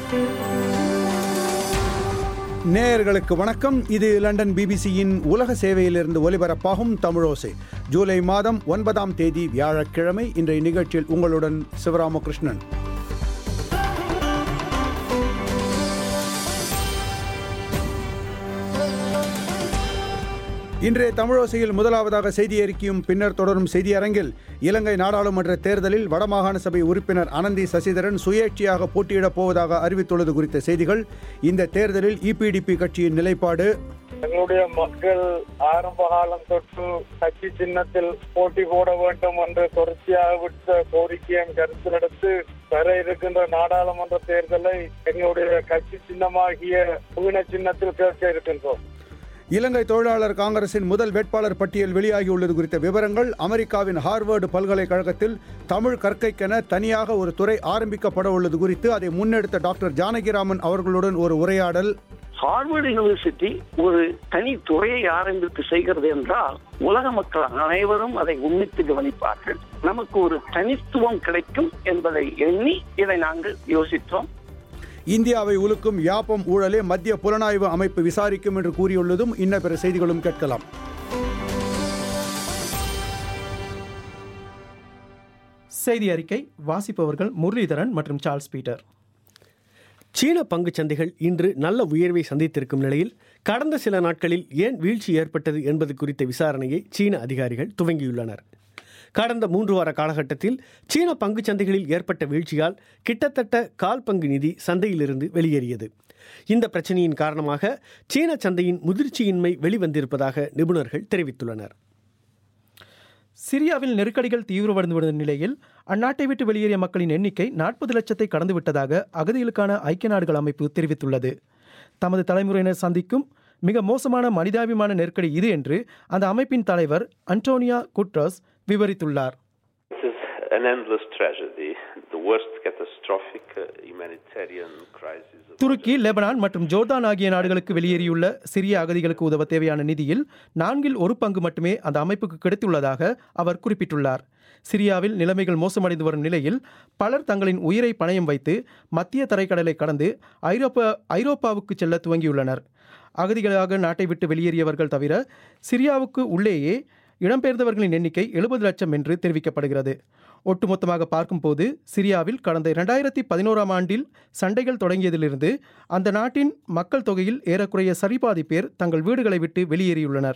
நேயர்களுக்கு வணக்கம் இது லண்டன் பிபிசியின் உலக சேவையிலிருந்து ஒலிபரப்பாகும் தமிழோசை ஜூலை மாதம் ஒன்பதாம் தேதி வியாழக்கிழமை இன்றைய நிகழ்ச்சியில் உங்களுடன் சிவராமகிருஷ்ணன் இன்றைய தமிழோசையில் முதலாவதாக செய்தி அறிக்கையும் பின்னர் தொடரும் செய்தி அரங்கில் இலங்கை நாடாளுமன்ற தேர்தலில் வடமாகாண சபை உறுப்பினர் அனந்தி சசிதரன் சுயேட்சையாக போட்டியிடப் போவதாக அறிவித்துள்ளது குறித்த செய்திகள் இந்த தேர்தலில் இபிடிபி கட்சியின் நிலைப்பாடு எங்களுடைய மக்கள் ஆரம்ப காலம் தொட்டு கட்சி சின்னத்தில் போட்டி போட வேண்டும் என்று தொடர்ச்சியாக விட்ட கோரிக்கையும் கருத்திலெடுத்து வர இருக்கின்ற நாடாளுமன்ற தேர்தலை எங்களுடைய கட்சி சின்னமாகிய புகின சின்னத்தில் கேட்க இருக்கின்றோம் இலங்கை தொழிலாளர் காங்கிரசின் முதல் வேட்பாளர் பட்டியல் வெளியாகியுள்ளது குறித்த விவரங்கள் அமெரிக்காவின் ஹார்வர்டு பல்கலைக்கழகத்தில் தமிழ் கற்கைக்கென தனியாக ஒரு துறை ஆரம்பிக்கப்பட உள்ளது குறித்து அதை முன்னெடுத்த டாக்டர் ஜானகிராமன் அவர்களுடன் ஒரு உரையாடல் ஹார்வர்டு யூனிவர்சிட்டி ஒரு தனி துறையை ஆரம்பித்து செய்கிறது என்றால் உலக மக்கள் அனைவரும் அதை உன்னித்து கவனிப்பார்கள் நமக்கு ஒரு தனித்துவம் கிடைக்கும் என்பதை எண்ணி இதை நாங்கள் யோசித்தோம் இந்தியாவை உலுக்கும் யாப்பம் ஊழலை மத்திய புலனாய்வு அமைப்பு விசாரிக்கும் என்று கூறியுள்ளதும் இன்ன பிற செய்திகளும் கேட்கலாம் செய்தி அறிக்கை வாசிப்பவர்கள் முரளிதரன் மற்றும் சார்ல்ஸ் பீட்டர் சீன பங்குச் சந்தைகள் இன்று நல்ல உயர்வை சந்தித்திருக்கும் நிலையில் கடந்த சில நாட்களில் ஏன் வீழ்ச்சி ஏற்பட்டது என்பது குறித்த விசாரணையை சீன அதிகாரிகள் துவங்கியுள்ளனர் கடந்த மூன்று வார காலகட்டத்தில் சீன பங்குச் சந்தைகளில் ஏற்பட்ட வீழ்ச்சியால் கிட்டத்தட்ட கால் பங்கு நிதி சந்தையிலிருந்து வெளியேறியது இந்த பிரச்சனையின் காரணமாக சீன சந்தையின் முதிர்ச்சியின்மை வெளிவந்திருப்பதாக நிபுணர்கள் தெரிவித்துள்ளனர் சிரியாவில் நெருக்கடிகள் தீவிரமடைந்து வரும் நிலையில் அந்நாட்டை விட்டு வெளியேறிய மக்களின் எண்ணிக்கை நாற்பது லட்சத்தை கடந்துவிட்டதாக அகதிகளுக்கான ஐக்கிய நாடுகள் அமைப்பு தெரிவித்துள்ளது தமது தலைமுறையினர் சந்திக்கும் மிக மோசமான மனிதாபிமான நெருக்கடி இது என்று அந்த அமைப்பின் தலைவர் அன்டோனியா குட்ரஸ் விவரித்துள்ளார் This is an endless tragedy, the worst catastrophic uh, humanitarian crisis. of- துருக்கி லெபனான் மற்றும் ஜோர்தான் ஆகிய நாடுகளுக்கு வெளியேறியுள்ள சிரிய அகதிகளுக்கு உதவ தேவையான நிதியில் நான்கில் ஒரு பங்கு மட்டுமே அந்த அமைப்புக்கு கிடைத்துள்ளதாக அவர் குறிப்பிட்டுள்ளார் சிரியாவில் நிலைமைகள் மோசமடைந்து வரும் நிலையில் பலர் தங்களின் உயிரை பணயம் வைத்து மத்திய தரைக்கடலை கடந்து ஐரோப்பா ஐரோப்பாவுக்கு செல்ல துவங்கியுள்ளனர் அகதிகளாக நாட்டை விட்டு வெளியேறியவர்கள் தவிர சிரியாவுக்கு உள்ளேயே இடம்பெயர்ந்தவர்களின் எண்ணிக்கை எழுபது லட்சம் என்று தெரிவிக்கப்படுகிறது ஒட்டுமொத்தமாக பார்க்கும்போது சிரியாவில் கடந்த இரண்டாயிரத்தி பதினோராம் ஆண்டில் சண்டைகள் தொடங்கியதிலிருந்து அந்த நாட்டின் மக்கள் தொகையில் ஏறக்குறைய சரிபாதி பேர் தங்கள் வீடுகளை விட்டு வெளியேறியுள்ளனர்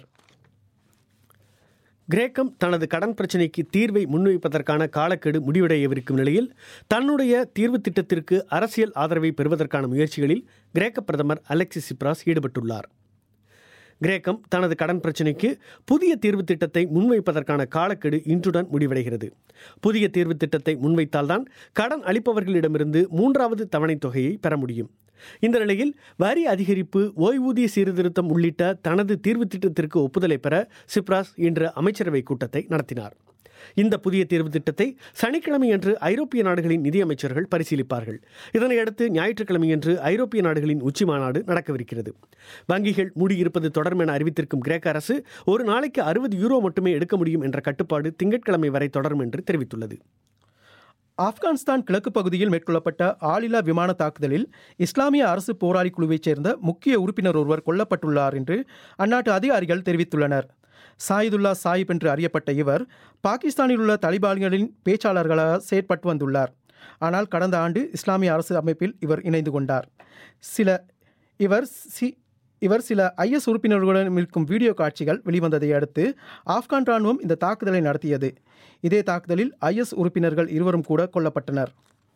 கிரேக்கம் தனது கடன் பிரச்சினைக்கு தீர்வை முன்வைப்பதற்கான காலக்கெடு முடிவடையவிருக்கும் நிலையில் தன்னுடைய தீர்வு திட்டத்திற்கு அரசியல் ஆதரவை பெறுவதற்கான முயற்சிகளில் கிரேக்க பிரதமர் அலெக்சிஸ் சிப்ராஸ் ஈடுபட்டுள்ளார் கிரேக்கம் தனது கடன் பிரச்சினைக்கு புதிய தீர்வு திட்டத்தை முன்வைப்பதற்கான காலக்கெடு இன்றுடன் முடிவடைகிறது புதிய தீர்வு திட்டத்தை முன்வைத்தால்தான் கடன் அளிப்பவர்களிடமிருந்து மூன்றாவது தவணைத் தொகையை பெற முடியும் இந்த நிலையில் வரி அதிகரிப்பு ஓய்வூதிய சீர்திருத்தம் உள்ளிட்ட தனது தீர்வு திட்டத்திற்கு ஒப்புதலை பெற சிப்ராஸ் இன்று அமைச்சரவை கூட்டத்தை நடத்தினார் இந்த புதிய தீர்வு திட்டத்தை சனிக்கிழமையன்று ஐரோப்பிய நாடுகளின் நிதியமைச்சர்கள் பரிசீலிப்பார்கள் இதனையடுத்து ஞாயிற்றுக்கிழமையன்று ஐரோப்பிய நாடுகளின் உச்சி மாநாடு நடக்கவிருக்கிறது வங்கிகள் மூடியிருப்பது தொடரும் என அறிவித்திருக்கும் கிரேக்க அரசு ஒரு நாளைக்கு அறுபது யூரோ மட்டுமே எடுக்க முடியும் என்ற கட்டுப்பாடு திங்கட்கிழமை வரை தொடரும் என்று தெரிவித்துள்ளது ஆப்கானிஸ்தான் கிழக்கு பகுதியில் மேற்கொள்ளப்பட்ட ஆளில்லா விமான தாக்குதலில் இஸ்லாமிய அரசு போராளி குழுவைச் சேர்ந்த முக்கிய உறுப்பினர் ஒருவர் கொல்லப்பட்டுள்ளார் என்று அந்நாட்டு அதிகாரிகள் தெரிவித்துள்ளனர் சாயிதுல்லா சாயிப் என்று அறியப்பட்ட இவர் பாகிஸ்தானில் உள்ள தலிபான்களின் பேச்சாளர்களாக செயற்பட்டு வந்துள்ளார் ஆனால் கடந்த ஆண்டு இஸ்லாமிய அரசு அமைப்பில் இவர் இணைந்து கொண்டார் சில இவர் சி இவர் சில ஐஎஸ் உறுப்பினர்களுடன் இருக்கும் வீடியோ காட்சிகள் வெளிவந்ததை அடுத்து ஆப்கான் ராணுவம் இந்த தாக்குதலை நடத்தியது இதே தாக்குதலில் ஐஎஸ் உறுப்பினர்கள் இருவரும் கூட கொல்லப்பட்டனர்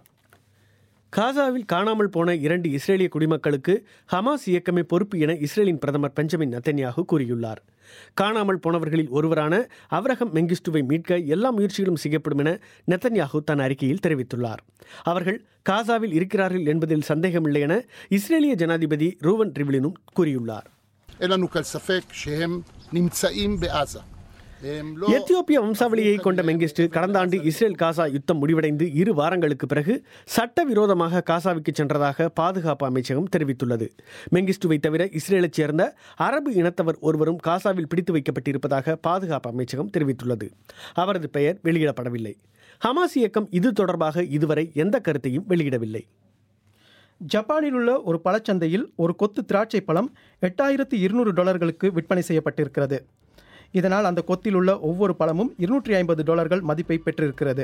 காசாவில் காணாமல் போன இரண்டு இஸ்ரேலிய குடிமக்களுக்கு ஹமாஸ் இயக்கமே பொறுப்பு என இஸ்ரேலின் பிரதமர் பெஞ்சமின் நெத்தன்யாகு கூறியுள்ளார் காணாமல் போனவர்களில் ஒருவரான அவரகம் மெங்கிஸ்டுவை மீட்க எல்லா முயற்சிகளும் செய்யப்படும் என நெத்தன்யாகு தன் அறிக்கையில் தெரிவித்துள்ளார் அவர்கள் காசாவில் இருக்கிறார்கள் என்பதில் சந்தேகமில்லை என இஸ்ரேலிய ஜனாதிபதி ரூவன் ரிவ்லினும் கூறியுள்ளார் אין לנו כל ספק שהם נמצאים בעזה. הם לא... எத்தியோப்பிய வம்சாவளியை கொண்ட மெங்கிஸ்டு கடந்த ஆண்டு இஸ்ரேல் காசா யுத்தம் முடிவடைந்து இரு வாரங்களுக்கு பிறகு சட்டவிரோதமாக காசாவுக்கு சென்றதாக பாதுகாப்பு அமைச்சகம் தெரிவித்துள்ளது மெங்கிஸ்டுவை தவிர இஸ்ரேலைச் சேர்ந்த அரபு இனத்தவர் ஒருவரும் காசாவில் பிடித்து வைக்கப்பட்டிருப்பதாக பாதுகாப்பு அமைச்சகம் தெரிவித்துள்ளது அவரது பெயர் வெளியிடப்படவில்லை ஹமாஸ் இயக்கம் இது தொடர்பாக இதுவரை எந்த கருத்தையும் வெளியிடவில்லை ஜப்பானில் உள்ள ஒரு பழச்சந்தையில் ஒரு கொத்து திராட்சை பழம் எட்டாயிரத்து இருநூறு டாலர்களுக்கு விற்பனை செய்யப்பட்டிருக்கிறது இதனால் அந்த கொத்தில் உள்ள ஒவ்வொரு பழமும் இருநூற்றி ஐம்பது டாலர்கள் மதிப்பை பெற்றிருக்கிறது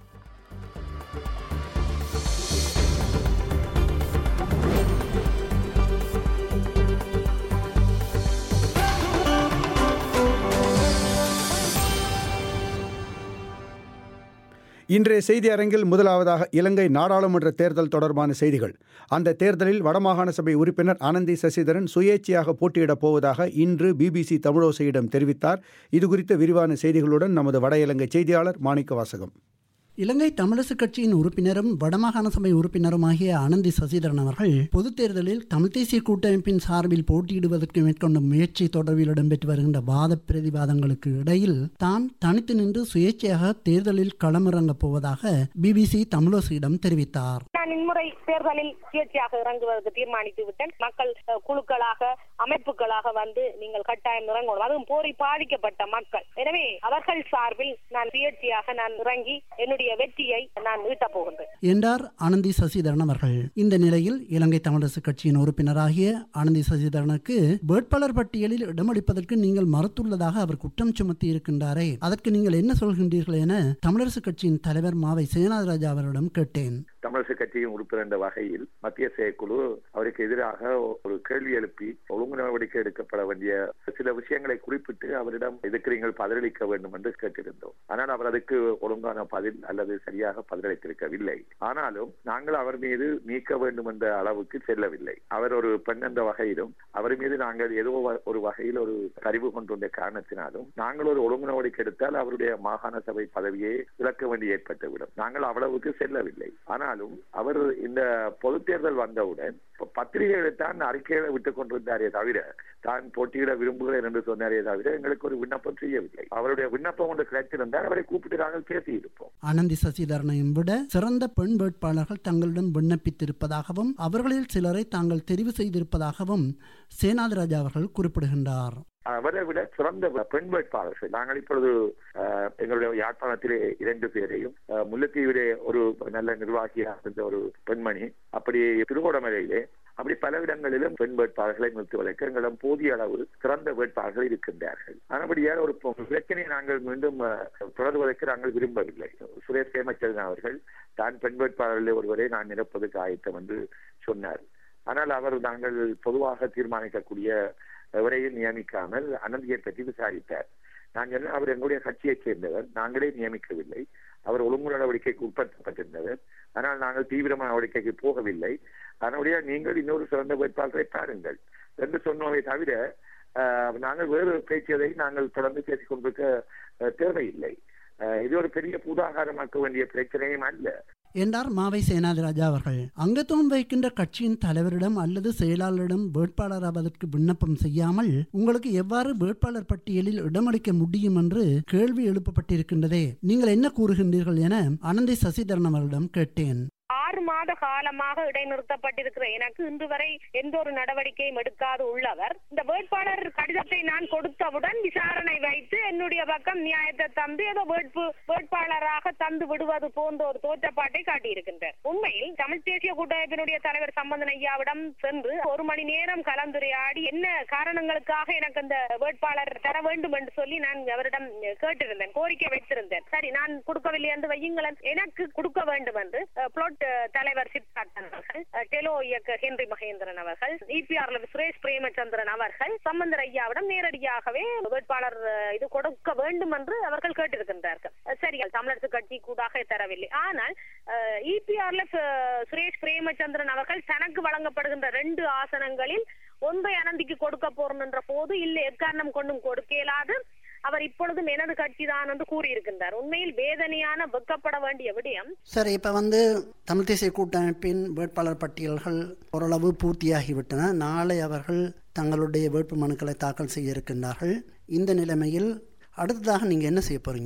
இன்றைய செய்தி அரங்கில் முதலாவதாக இலங்கை நாடாளுமன்ற தேர்தல் தொடர்பான செய்திகள் அந்த தேர்தலில் வடமாகாண சபை உறுப்பினர் அனந்தி சசிதரன் சுயேட்சையாக போட்டியிடப் போவதாக இன்று பிபிசி தமிழோசையிடம் தெரிவித்தார் இதுகுறித்த விரிவான செய்திகளுடன் நமது வட இலங்கை செய்தியாளர் மாணிக்க வாசகம் இலங்கை தமிழரசு கட்சியின் உறுப்பினரும் வடமாகாண சபை உறுப்பினருமாகிய அனந்தி சசிதரன் அவர்கள் பொதுத் தேர்தலில் தமிழ் தேசிய கூட்டமைப்பின் சார்பில் போட்டியிடுவதற்கு மேற்கொண்ட முயற்சி தொடர்பில் இடம்பெற்று வருகின்ற வாத பிரதிவாதங்களுக்கு இடையில் தான் தனித்து நின்று சுயேட்சையாக தேர்தலில் களமிறங்கப் போவதாக பிபிசி தமிழோசியிடம் தெரிவித்தார் நான் இம்முறை தேர்தலில் சுயேட்சையாக இறங்குவதற்கு தீர்மானித்து விட்டேன் மக்கள் அஹ், குழுக்களாக அமைப்புகளாக வந்து நீங்கள் கட்டாயம் இறங்கணும் அதுவும் போரி பாதிக்கப்பட்ட மக்கள் எனவே அவர்கள் சார்பில் நான் சுயேட்சையாக நான் இறங்கி என்னுடைய வெற்றியை நான் ஈட்டப் போகின்றேன் என்றார் அனந்தி சசிதரன் அவர்கள் இந்த நிலையில் இலங்கை தமிழரசு கட்சியின் உறுப்பினராகிய அனந்தி சசிதரனுக்கு வேட்பாளர் பட்டியலில் இடமளிப்பதற்கு நீங்கள் மறுத்துள்ளதாக அவர் குற்றம் சுமத்தி இருக்கின்றாரே அதற்கு நீங்கள் என்ன சொல்கின்றீர்கள் என தமிழரசு கட்சியின் தலைவர் மாவை சேனாதராஜா அவரிடம் கேட்டேன் தமிழரசு கட்சியின் உறுப்பினர் என்ற வகையில் மத்திய செயற்குழு அவருக்கு எதிராக ஒரு கேள்வி எழுப்பி ஒழுங்கு நடவடிக்கை எடுக்கப்பட வேண்டிய சில விஷயங்களை குறிப்பிட்டு அவரிடம் இதுக்கு நீங்கள் பதிலளிக்க வேண்டும் என்று கேட்டிருந்தோம் ஆனால் அவர் அதுக்கு ஒழுங்கான பதில் அல்லது சரியாக பதிலளித்திருக்கவில்லை ஆனாலும் நாங்கள் அவர் மீது நீக்க வேண்டும் என்ற அளவுக்கு செல்லவில்லை அவர் ஒரு பெண் என்ற வகையிலும் அவர் மீது நாங்கள் ஏதோ வ- ஒரு வகையில் ஒரு கருவு கொண்டுள்ள காரணத்தினாலும் நாங்கள் ஒரு ஒழுங்கு நடவடிக்கை எடுத்தால் அவருடைய மாகாண சபை பதவியை இழக்க வேண்டி ஏற்பட்டுவிடும் நாங்கள் அவ்வளவுக்கு செல்லவில்லை ஆனாலும் அவர் இந்த பொது தேர்தல் வந்தவுடன் பத்திரிகைகளை தான் அறிக்கைகளை விட்டுக் கொண்டிருந்தாரே தவிர தான் போட்டியிட விரும்புகிறேன் என்று சொன்னாரே தவிர எங்களுக்கு ஒரு விண்ணப்பம் செய்யவில்லை அவருடைய விண்ணப்பம் ஒன்று கிடைத்திருந்தால் அவரை கூப்பிட்டு நாங்கள் பேசியிருப்போம் அனந்தி சசிதரனையும் விட சிறந்த பெண் வேட்பாளர்கள் தங்களிடம் விண்ணப்பித்திருப்பதாகவும் அவர்களில் சிலரை தாங்கள் தெரிவு செய்திருப்பதாகவும் சேனாதிராஜா அவர்கள் குறிப்பிடுகின்றார் அவரை விட சிறந்த பெண் வேட்பாளர்கள் நாங்கள் இப்பொழுது அஹ், எங்களுடைய யாழ்ப்பாணத்திலே இரண்டு பேரையும் அஹ், முல்லைத்தீவிலே ஒரு நல்ல நிர்வாகியாக இருந்த ஒரு பெண்மணி அப்படி திருகோணமலையிலே அப்படி பல இடங்களிலும் பெண் வேட்பாளர்களை நிறுத்துவதற்கு எங்களிடம் போதிய அளவு சிறந்த வேட்பாளர்கள் இருக்கின்றார்கள் ஆனபடியால் ஒரு பொ- பிரச்சனையை நாங்கள் மீண்டும் அஹ், தொடர்வதற்கு நாங்கள் விரும்பவில்லை சுரேஷ் கேமச்சந்திரன் அவர்கள் தான் பெண் வேட்பாளர்களில் ஒருவரை நான் நிரப்பதற்கு ஆயத்தம் என்று சொன்னார் ஆனால் அவர் நாங்கள் பொதுவாக தீர்மானிக்கக்கூடிய எவரையும் நியமிக்காமல் அனந்தியை பற்றி விசாரித்தார் நாங்கள் அவர் எங்களுடைய கட்சியைச் சேர்ந்தவர் நாங்களே நியமிக்கவில்லை அவர் ஒழுங்கு நடவடிக்கைக்கு உட்படுத்தப்பட்டிருந்தவர் ஆனால் நாங்கள் தீவிரமான நடவடிக்கைக்கு போகவில்லை அதனுடைய நீங்கள் இன்னொரு சிறந்த வேட்பாளரை பாருங்கள் என்று சொன்னோமே தவிர ஆஹ், நாங்கள் வேறு பேச்சியதை நாங்கள் தொடர்ந்து பேசிக் கொண்டிருக்க ஆஹ், தேவையில்லை ஆஹ், இது ஒரு பெரிய பூதாகாரமாக்க வேண்டிய பிரச்சனையும் அல்ல என்றார் மாவை சேனாதிராஜா அவர்கள் அங்கத்துவம் வைக்கின்ற கட்சியின் தலைவரிடம் அல்லது செயலாளரிடம் வேட்பாளர் ஆவதற்கு விண்ணப்பம் செய்யாமல் உங்களுக்கு எவ்வாறு வேட்பாளர் பட்டியலில் இடமளிக்க முடியும் என்று கேள்வி எழுப்பப்பட்டிருக்கின்றதே நீங்கள் என்ன கூறுகின்றீர்கள் என அனந்தி சசிதரன் அவர்களிடம் கேட்டேன் ஆறு மாத காலமாக இடைநிறுத்தப்பட்டிருக்கிற எனக்கு இன்று வரை எந்த ஒரு நடவடிக்கையும் எடுக்காது உள்ளவர் இந்த வேட்பாளர் கடிதத்தை நான் கொடுத்தவுடன் விசாரணை வைத்து என்னுடைய பக்கம் நியாயத்தை தந்து ஏதோ வேட்பு வேட்பாளராக தந்து விடுவது போன்ற ஒரு தோற்றப்பாட்டை காட்டியிருக்கின்றார் உண்மையில் தமிழ் தேசிய கூட்டமைப்பினுடைய தலைவர் சம்பந்தன் ஐயாவிடம் சென்று ஒரு மணி நேரம் கலந்துரையாடி என்ன காரணங்களுக்காக எனக்கு அந்த வேட்பாளர் தர வேண்டும் என்று சொல்லி நான் அவரிடம் கேட்டிருந்தேன் கோரிக்கை வைத்திருந்தேன் சரி நான் கொடுக்கவில்லை என்று வையுங்களேன் எனக்கு கொடுக்க வேண்டும் என்று அஹ், பிளாட் அஹ், தலைவர் சித்தார்த்தன் அவர்கள் அஹ், டெலோ இயக்க ஹென்றி மகேந்திரன் அவர்கள் இபிஆர்ல சுரேஷ் பிரேமச்சந்திரன் அவர்கள் சம்பந்தர் ஐயாவிடம் நேரடியாகவே வேட்பாளர் அஹ், இது கொடுக்க வேண்டும் என்று அவர்கள் கேட்டிருக்கின்றார்கள் அஹ், சரி தமிழரசு கட்சி கூடாக தரவில்லை ஆனால் இபிஆர்ல சுரேஷ் பிரேமச்சந்திரன் அவர்கள் தனக்கு வழங்கப்படுகின்ற ரெண்டு ஆசனங்களில் ஒன்றை அனந்திக்கு கொடுக்க போறோம் என்ற போது இல்லை எக்காரணம் கொண்டும் கொடுக்க இயலாது அவர் இப்பொழுதும் எனது கட்சி தான் என்று கூறியிருக்கின்றார் உண்மையில் வேதனையான வெக்கப்பட வேண்டிய விடயம் சரி இப்போ வந்து தமிழ் தேசிய கூட்டமைப்பின் வேட்பாளர் பட்டியல்கள் ஓரளவு பூர்த்தியாகிவிட்டன நாளை அவர்கள் தங்களுடைய வேட்பு மனுக்களை தாக்கல் செய்ய இருக்கின்றார்கள் இந்த நிலைமையில் அடுத்ததாக நீங்கள் என்ன செய்ய போறீங்க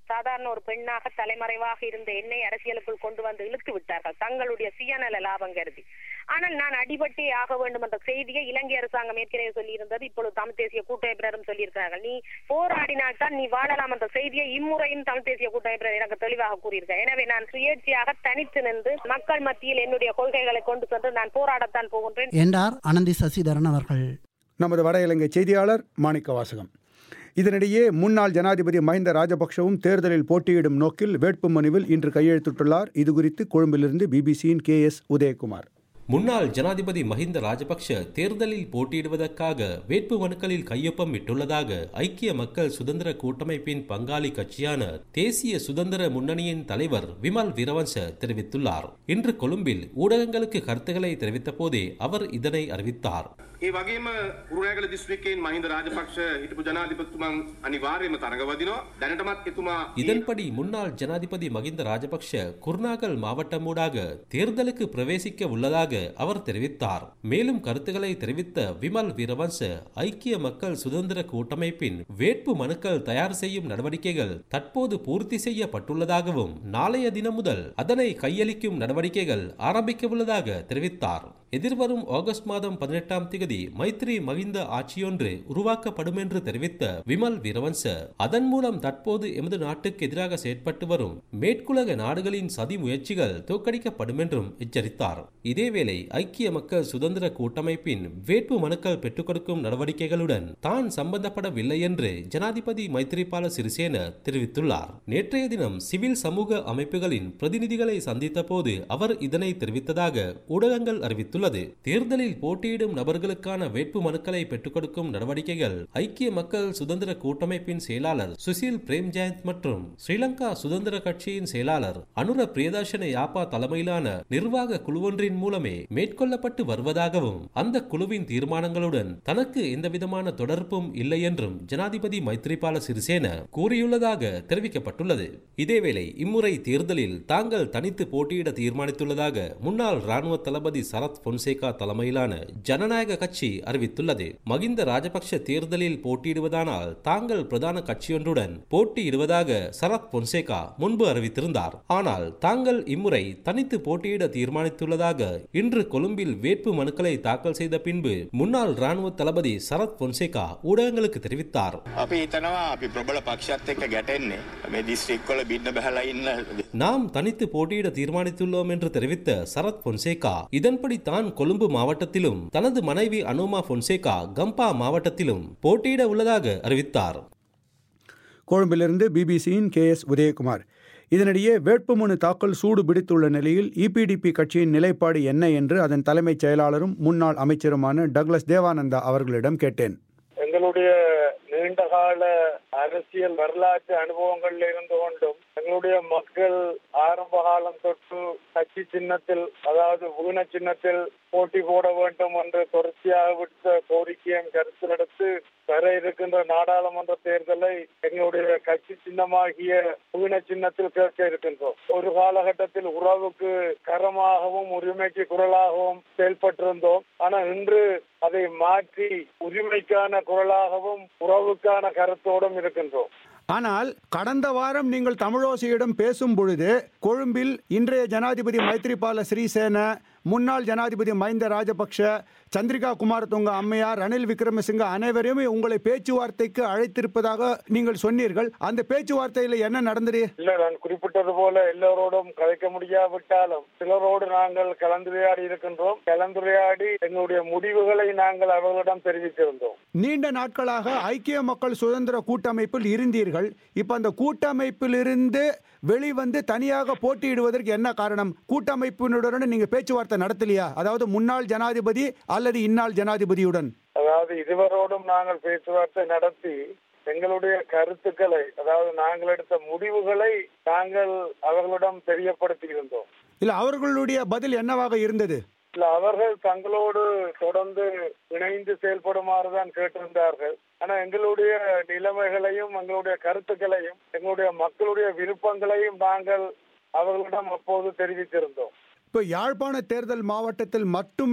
சாதாரண ஒரு பெண்ணாக தலைமறைவாக இருந்த என்னை அரசியலுக்குள் கொண்டு வந்து இழுத்து விட்டார்கள் தங்களுடைய சுயநல லாபம் கருதி ஆனால் நான் அடிபட்டே ஆக வேண்டும் என்ற செய்தியை இலங்கை அரசாங்கம் ஏற்கனவே சொல்லியிருந்தது இப்பொழுது தமிழ் தேசிய கூட்டமைப்பினரும் சொல்லியிருக்கிறார்கள் நீ போராடினால் தான் நீ வாழலாம் என்ற செய்தியை இம்முறையும் தமிழ் தேசிய கூட்டமைப்பினர் எனக்கு தெளிவாக கூறியிருக்கிறார் எனவே நான் சுயேட்சையாக தனித்து நின்று மக்கள் மத்தியில் என்னுடைய கொள்கைகளை கொண்டு சென்று நான் போராடத்தான் போகின்றேன் என்றார் அனந்தி சசிதரன் அவர்கள் நமது வட இலங்கை செய்தியாளர் மாணிக்க வாசகம் இதனிடையே முன்னாள் ஜனாதிபதி மஹிந்த ராஜபக்ஷவும் தேர்தலில் போட்டியிடும் நோக்கில் வேட்புமனுவில் இன்று கையெழுத்திட்டுள்ளார் இதுகுறித்து கொழும்பிலிருந்து பிபிசியின் கே எஸ் உதயகுமார் முன்னாள் ஜனாதிபதி மஹிந்த ராஜபக்ஷ தேர்தலில் போட்டியிடுவதற்காக வேட்பு மனுக்களில் கையொப்பம் இட்டுள்ளதாக ஐக்கிய மக்கள் சுதந்திர கூட்டமைப்பின் பங்காளி கட்சியான தேசிய சுதந்திர முன்னணியின் தலைவர் விமல் வீரவன்ச தெரிவித்துள்ளார் இன்று கொழும்பில் ஊடகங்களுக்கு கருத்துக்களை தெரிவித்த போதே அவர் இதனை அறிவித்தார் ඒ වගේම කුරුණෑගල දිස්ත්‍රික්කයෙන් මහින්ද රාජපක්ෂ හිටපු ජනාධිපතිතුමන් අනිවාර්යයෙන්ම තරඟ වදිනවා දැනටමත් එතුමා இதன்படி முன்னாள் ஜனாதிபதி மகிந்த ராஜபக்ஷ குர்நாகல் மாவட்டம் ஊடாக தேர்தலுக்கு பிரவேசிக்க உள்ளதாக அவர் தெரிவித்தார் மேலும் கருத்துக்களை தெரிவித்த விமல் வீரவன்ச ஐக்கிய மக்கள் சுதந்திர கூட்டமைப்பின் வேட்பு மனுக்கள் தயார் செய்யும் நடவடிக்கைகள் தற்போது பூர்த்தி செய்யப்பட்டுள்ளதாகவும் நாளைய தினம் முதல் அதனை கையளிக்கும் நடவடிக்கைகள் ஆரம்பிக்க உள்ளதாக தெரிவித்தார் எதிர்வரும் ஆகஸ்ட் மாதம் பதினெட்டாம் திகதி மைத்ரி மகிந்த ஆட்சியொன்று உருவாக்கப்படும் என்று தெரிவித்த விமல் வீரவன்ச அதன் மூலம் தற்போது எமது நாட்டுக்கு எதிராக செயற்பட்டு வரும் மேற்குலக நாடுகளின் சதி முயற்சிகள் தோற்கடிக்கப்படும் என்றும் எச்சரித்தார் இதேவேளை ஐக்கிய மக்கள் சுதந்திர கூட்டமைப்பின் வேட்பு மனுக்கள் பெற்றுக் கொடுக்கும் நடவடிக்கைகளுடன் தான் சம்பந்தப்படவில்லை என்று ஜனாதிபதி மைத்ரிபால சிறிசேன தெரிவித்துள்ளார் நேற்றைய தினம் சிவில் சமூக அமைப்புகளின் பிரதிநிதிகளை சந்தித்த போது அவர் இதனை தெரிவித்ததாக ஊடகங்கள் அறிவித்துள்ளது தேர்தலில் போட்டியிடும் நபர்களுக்கான வேட்பு மனுக்களை பெற்றுக் கொடுக்கும் நடவடிக்கைகள் ஐக்கிய மக்கள் சுதந்திர கூட்டமைப்பின் செயலாளர் சுசில் பிரேம் ஜெயந்த் மற்றும் ஸ்ரீலங்கா சுதந்திர கட்சியின் செயலாளர் அனுர பிரியதர்ஷன யாப்பா தலைமையிலான நிர்வாக குழுவொன்றின் மூலமே மேற்கொள்ளப்பட்டு வருவதாகவும் அந்த குழுவின் தீர்மானங்களுடன் தனக்கு எந்தவிதமான தொடர்பும் இல்லை என்றும் ஜனாதிபதி மைத்ரிபால சிறிசேன கூறியுள்ளதாக தெரிவிக்கப்பட்டுள்ளது இதேவேளை இம்முறை தேர்தலில் தாங்கள் தனித்து போட்டியிட தீர்மானித்துள்ளதாக முன்னாள் ராணுவ தளபதி சரத் பொன்சேகா தலைமையிலான ஜனநாயக கட்சி அறிவித்துள்ளது மகிந்த ராஜபக்ஷ தேர்தலில் போட்டியிடுவதானால் தாங்கள் பிரதான கட்சியொன்றுடன் போட்டியிடுவதாக சரத் பொன்சேகா முன்பு அறிவித்திருந்தார் ஆனால் தாங்கள் இம்முறை தனித்து போட்டியிட தீர்மானித்துள்ளதாக இன்று கொழும்பில் வேட்பு மனுக்களை தாக்கல் செய்த பின்பு முன்னாள் ராணுவ தளபதி சரத் பொன்சேகா ஊடகங்களுக்கு தெரிவித்தார் අපි හිතනවා අපි ප්‍රබල පක්ෂත් එක්ක ගැටෙන්නේ මේ දිස්ත්‍රික්වල බින්න බැහැලා ඉන්න நாம் தனித்து போட்டியிட தீர்மானித்துள்ளோம் என்று தெரிவித்த சரத் பொன்சேகா இதன்படி தான் கொழும்பு மாவட்டத்திலும் தனது மனைவி அனுமா பொன்சேகா கம்பா மாவட்டத்திலும் போட்டியிட உள்ளதாக அறிவித்தார் கொழும்பிலிருந்து பிபிசியின் கே எஸ் உதயகுமார் இதனிடையே வேட்புமனு தாக்கல் சூடு பிடித்துள்ள நிலையில் இபிடிபி கட்சியின் நிலைப்பாடு என்ன என்று அதன் தலைமைச் செயலாளரும் முன்னாள் அமைச்சருமான டக்ளஸ் தேவானந்தா அவர்களிடம் கேட்டேன் எங்களுடைய நீண்டகால அரசியல் வரலாற்று அனுபவங்கள்ல இருந்து கொண்டும் எங்களுடைய மக்கள் ஆரம்ப காலம் தொட்டு கட்சி சின்னத்தில் அதாவது உகுன சின்னத்தில் போட்டி போட வேண்டும் என்று தொடர்ச்சியாக விட்ட கோரிக்கையும் கருத்திலெடுத்து வர இருக்கின்ற நாடாளுமன்ற தேர்தலை எங்களுடைய கட்சி சின்னமாகிய புகின சின்னத்தில் கேட்க இருக்கின்றோம் ஒரு காலகட்டத்தில் உறவுக்கு கரமாகவும் உரிமைக்கு குரலாகவும் செயல்பட்டிருந்தோம் ஆனா இன்று அதை மாற்றி உரிமைக்கான குரலாகவும் உறவுக்கான கருத்தோடும் இருக்கின்றோம் ஆனால் கடந்த வாரம் நீங்கள் தமிழோசையிடம் பேசும் பொழுது கொழும்பில் இன்றைய ஜனாதிபதி மைத்ரிபால ஸ்ரீசேன முன்னாள் ஜனாதிபதி மஹிந்த ராஜபக்ஷ சந்திரிகா குமாரதுங்க அம்மையார் ரணில் விக்ரமசிங்க அனைவரையும் உங்களை பேச்சுவார்த்தைக்கு அழைத்திருப்பதாக நீங்கள் சொன்னீர்கள் அந்த பேச்சுவார்த்தையில் என்ன நடந்தது இல்ல நான் குறிப்பிட்டது போல எல்லோரோடும் கதைக்க முடியாவிட்டாலும் சிலரோடு நாங்கள் கலந்துரையாடி இருக்கின்றோம் கலந்துரையாடி எங்களுடைய முடிவுகளை நாங்கள் அவர்களிடம் தெரிவித்திருந்தோம் நீண்ட நாட்களாக ஐக்கிய மக்கள் சுதந்திர கூட்டமைப்பில் இருந்தீர்கள் இப்ப அந்த கூட்டமைப்பில் இருந்து வெளிவந்து தனியாக போட்டியிடுவதற்கு என்ன காரணம் கூட்டமைப்பினுடன் நீங்க பேச்சுவார்த்தை நடத்தலையா அதாவது முன்னாள் ஜனாதிபதி அல்லது இந்நாள் ஜனாதிபதியுடன் அதாவது இருவரோடும் நாங்கள் பேச்சுவார்த்தை நடத்தி எங்களுடைய கருத்துக்களை அதாவது நாங்கள் எடுத்த முடிவுகளை நாங்கள் அவர்களிடம் தெரியப்படுத்தி இருந்தோம் இல்ல அவர்களுடைய பதில் என்னவாக இருந்தது இல்ல அவர்கள் தங்களோடு தொடர்ந்து இணைந்து செயல்படுமாறுதான் கேட்டிருந்தார்கள் ஆனா எங்களுடைய நிலைமைகளையும் எங்களுடைய கருத்துக்களையும் எங்களுடைய மக்களுடைய விருப்பங்களையும் நாங்கள் அவர்களிடம் அப்போது தெரிவித்திருந்தோம் இப்போ யாழ்ப்பாண தேர்தல் மாவட்டத்தில் மட்டுமே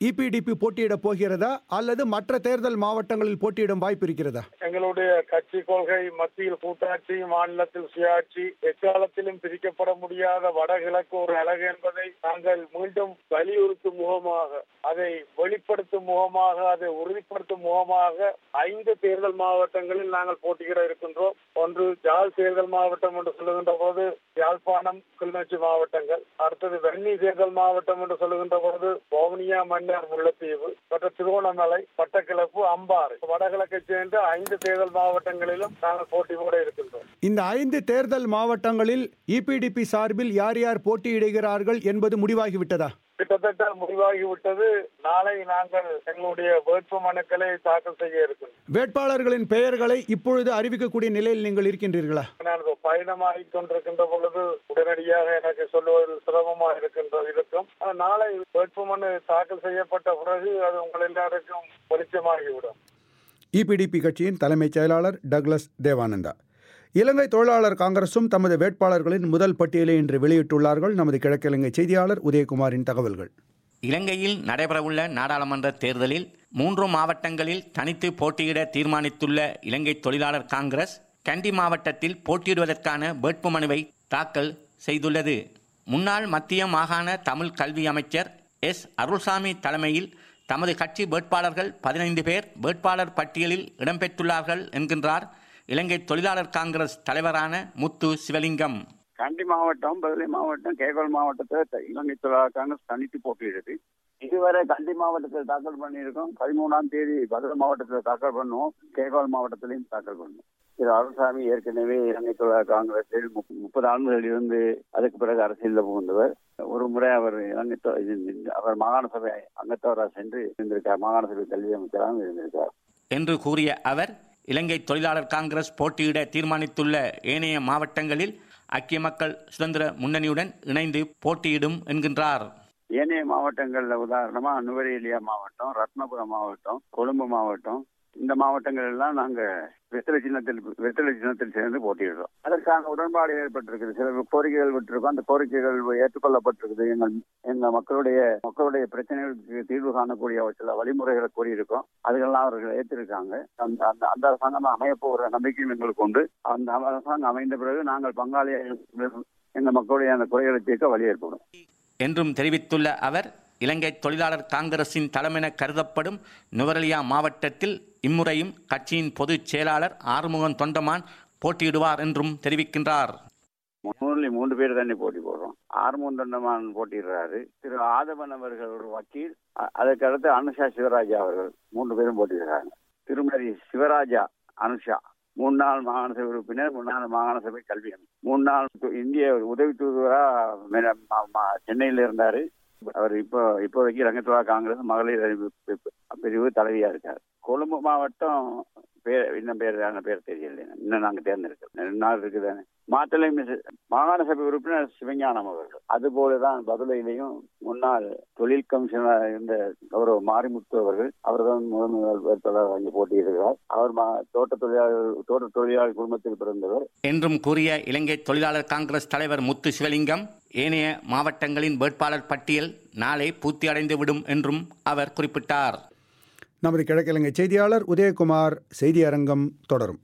இபிடிபி போட்டியிடப் போகிறதா அல்லது மற்ற தேர்தல் மாவட்டங்களில் போட்டியிடும் வாய்ப்பு இருக்கிறதா எங்களுடைய கட்சி கொள்கை மத்தியில் கூட்டாட்சி மாநிலத்தில் சுயாட்சி எக்காலத்திலும் பிரிக்கப்பட முடியாத வடகிழக்கு ஒரு அழகு என்பதை நாங்கள் மீண்டும் வலியுறுத்தும் முகமாக அதை வெளிப்படுத்தும் முகமாக அதை உறுதிப்படுத்தும் முகமாக ஐந்து தேர்தல் மாவட்டங்களில் நாங்கள் போட்டியிட இருக்கின்றோம் ஒன்று ஜாழ் தேர்தல் மாவட்டம் என்று சொல்லுகின்ற போது யாழ்ப்பாணம் கிளிநொச்சி மாவட்டங்கள் அடுத்தது வெண்ணி தேர்தல் மாவட்டம் என்று சொல்லுகின்ற போது வவுனியா மன்னர் முல்லைத்தீவு மற்றும் திருவோணமலை மட்டக்கிளப்பு அம்பாறு வடகிழக்கை சேர்ந்த ஐந்து தேர்தல் மாவட்டங்களிலும் நாங்கள் போட்டி போட இருக்கின்றோம் இந்த ஐந்து தேர்தல் மாவட்டங்களில் இபிடிபி சார்பில் யார் யார் போட்டியிடுகிறார்கள் என்பது முடிவாகிவிட்டதா கிட்டத்தட்ட முடிவாகிவிட்டது நாளை நாங்கள் எங்களுடைய வேட்பு மனுக்களை தாக்கல் செய்ய இருக்கிறோம் வேட்பாளர்களின் பெயர்களை இப்பொழுது அறிவிக்கக்கூடிய நிலையில் நீங்கள் இருக்கின்றீர்களா நான் இப்போ பயணமாகிக் கொண்டிருக்கின்ற பொழுது உடனடியாக எனக்கு சொல்லுவதில் சிரமமாக இருக்கின்ற இருக்கும் ஆனால் நாளை வேட்புமனு தாக்கல் செய்யப்பட்ட பிறகு அது உங்கள் எல்லாருக்கும் வெளிச்சமாகிவிடும் இபிடிபி கட்சியின் தலைமைச் செயலாளர் டக்ளஸ் தேவானந்தா இலங்கை தொழிலாளர் காங்கிரசும் தமது வேட்பாளர்களின் முதல் பட்டியலை இன்று வெளியிட்டுள்ளார்கள் நமது கிழக்கிழங்கை செய்தியாளர் உதயகுமாரின் தகவல்கள் இலங்கையில் நடைபெறவுள்ள நாடாளுமன்ற தேர்தலில் மூன்று மாவட்டங்களில் தனித்து போட்டியிட தீர்மானித்துள்ள இலங்கை தொழிலாளர் காங்கிரஸ் கண்டி மாவட்டத்தில் போட்டியிடுவதற்கான வேட்புமனுவை தாக்கல் செய்துள்ளது முன்னாள் மத்திய மாகாண தமிழ் கல்வி அமைச்சர் எஸ் அருள்சாமி தலைமையில் தமது கட்சி வேட்பாளர்கள் பதினைந்து பேர் வேட்பாளர் பட்டியலில் இடம்பெற்றுள்ளார்கள் என்கின்றார் இலங்கை தொழிலாளர் காங்கிரஸ் தலைவரான முத்து சிவலிங்கம் கண்டி மாவட்டம் பதிலை மாவட்டம் கேகோல் மாவட்டத்தில் இலங்கை தொழிலாளர் காங்கிரஸ் தனித்து போட்டியிடுது இதுவரை கண்டி மாவட்டத்தில் தாக்கல் பண்ணியிருக்கோம் பதிமூணாம் தேதி பதில் மாவட்டத்தில் தாக்கல் பண்ணுவோம் கேகோல் மாவட்டத்திலையும் தாக்கல் பண்ணுவோம் திரு அருள்சாமி ஏற்கனவே இலங்கை தொழிலாளர் காங்கிரஸில் முப்~ முப்பது ஆண்டுகளில் இருந்து அதுக்கு பிறகு அரசியலில் புகுந்தவர் ஒரு முறை அவர் இலங்கை தொ- இது- அவர் மாகாண சபை அங்கத்தவராக சென்று இருந்திருக்கார் மாகாண சபை கல்வி அமைச்சராகவும் இருந்திருக்கார் என்று கூறிய அவர் இலங்கை தொழிலாளர் காங்கிரஸ் போட்டியிட தீர்மானித்துள்ள ஏனைய மாவட்டங்களில் ஐக்கிய மக்கள் சுதந்திர முன்னணியுடன் இணைந்து போட்டியிடும் என்கின்றார் ஏனைய மாவட்டங்கள்ல உதாரணமா நுவரேலியா மாவட்டம் ரத்னபுரம் மாவட்டம் கொழும்பு மாவட்டம் இந்த மாவட்டங்கள் எல்லாம் நாங்க வெத்தலை சின்னத்தில் வெத்தலை சின்னத்தில் சேர்ந்து போட்டியிடுறோம் அதற்கான உடன்பாடு ஏற்பட்டிருக்குது சில கோரிக்கைகள் விட்டிருக்கோம் அந்த கோரிக்கைகள் ஏற்றுக்கொள்ளப்பட்டிருக்குது எங்கள் எங்க மக்களுடைய மக்களுடைய பிரச்சனைகளுக்கு தீர்வு காணக்கூடிய சில வழிமுறைகளை கூறியிருக்கோம் அதுகெல்லாம் அவர்கள் ஏற்றிருக்காங்க அந்த அந்த அந்த அரசாங்கம் அமையப்போ ஒரு நம்பிக்கையும் எங்களுக்கு உண்டு அந்த அரசாங்கம் அமைந்த பிறகு நாங்கள் பங்காளியாக எங்க மக்களுடைய அந்த குறைகளை தீர்க்க வழி ஏற்படும் என்றும் தெரிவித்துள்ள அவர் இலங்கை தொழிலாளர் காங்கிரசின் தலைமென கருதப்படும் நுவரெலியா மாவட்டத்தில் இம்முறையும் கட்சியின் பொதுச் செயலாளர் ஆறுமுகன் தொண்டமான் போட்டியிடுவார் என்றும் தெரிவிக்கின்றார் மூணுல மூன்று பேர் தானே போட்டி போடுறோம் ஆறுமுகன் தொண்டமான் போட்டிடுறாரு திரு ஆதவன் அவர்கள் ஒரு வக்கீல் அ- அதற்கு அடுத்து அனுஷா சிவராஜா அவர்கள் மூன்று பேரும் போட்டியிடுறாங்க திருமதி சிவராஜா அனுஷா மூணு நாள் மாகாண சபை உறுப்பினர் முன்னாள் மாகாண சபை கல்வி அமைச்சர். மூணு நாள் து- இந்திய உதவி தூதுவரா மே- ம- ம- சென்னையில இருந்தாரு அவர் இப்போ இப்போதைக்கு ரங்கத்துவா காங்கிரஸ் மகளிர் அறிவு பி- பிரிவு தலைவியா இருக்கார் கொழும்பு மாவட்டம் பேர் இன்னும் பேர் அந்த பேர் தெரியல இன்னும் நாங்க தேர்ந்தெடுக்கிறோம் ரெண்டு நாள் இருக்குதானே மாத்தளை மிஸ் மாகாண சபை உறுப்பினர் சிவஞானம் அவர்கள் அதுபோலதான் பதுளையிலையும் முன்னாள் தொழில் கமிஷனர் இருந்த கௌரவ மாரிமுத்து அவர்கள் அவர்தான் முதல் முதல் வேட்பாளர் அங்கே போட்டியிடுகிறார் அவர் மா- தோட்ட தொழிலாளர் தோட்ட தொழிலாளர் குடும்பத்தில் பிறந்தவர் என்றும் கூறிய இலங்கை தொழிலாளர் காங்கிரஸ் தலைவர் முத்து சிவலிங்கம் ஏனைய மாவட்டங்களின் வேட்பாளர் பட்டியல் நாளை பூர்த்தியடைந்து விடும் என்றும் அவர் குறிப்பிட்டார் நமது கிழக்கிழங்கை செய்தியாளர் உதயகுமார் செய்தி அரங்கம் தொடரும்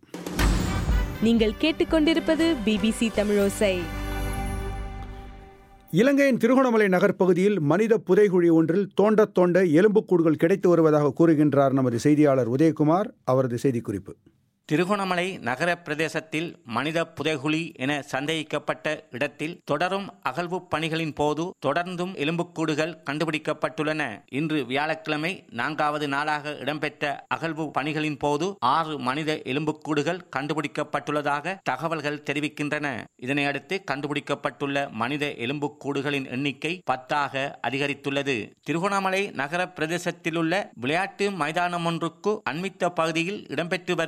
நீங்கள் கேட்டுக்கொண்டிருப்பது பிபிசி தமிழோசை இலங்கையின் திருகோணமலை நகர் பகுதியில் மனித புதைகுழி ஒன்றில் தோண்ட தோண்ட எலும்புக்கூடுகள் கிடைத்து வருவதாக கூறுகின்றார் நமது செய்தியாளர் உதயகுமார் அவரது செய்திக்குறிப்பு திருகோணமலை நகர பிரதேசத்தில் மனித புதைகுழி என சந்தேகிக்கப்பட்ட இடத்தில் தொடரும் அகழ்வு பணிகளின் போது தொடர்ந்தும் எலும்புக்கூடுகள் கண்டுபிடிக்கப்பட்டுள்ளன இன்று வியாழக்கிழமை நான்காவது நாளாக இடம்பெற்ற அகழ்வு பணிகளின் போது ஆறு மனித எலும்புக்கூடுகள் கண்டுபிடிக்கப்பட்டுள்ளதாக தகவல்கள் தெரிவிக்கின்றன இதனையடுத்து கண்டுபிடிக்கப்பட்டுள்ள மனித எலும்புக்கூடுகளின் எண்ணிக்கை பத்தாக அதிகரித்துள்ளது திருகோணமலை நகர பிரதேசத்திலுள்ள விளையாட்டு மைதானம் ஒன்றுக்கு அண்மித்த பகுதியில் இடம்பெற்று வரும் அகழ்வு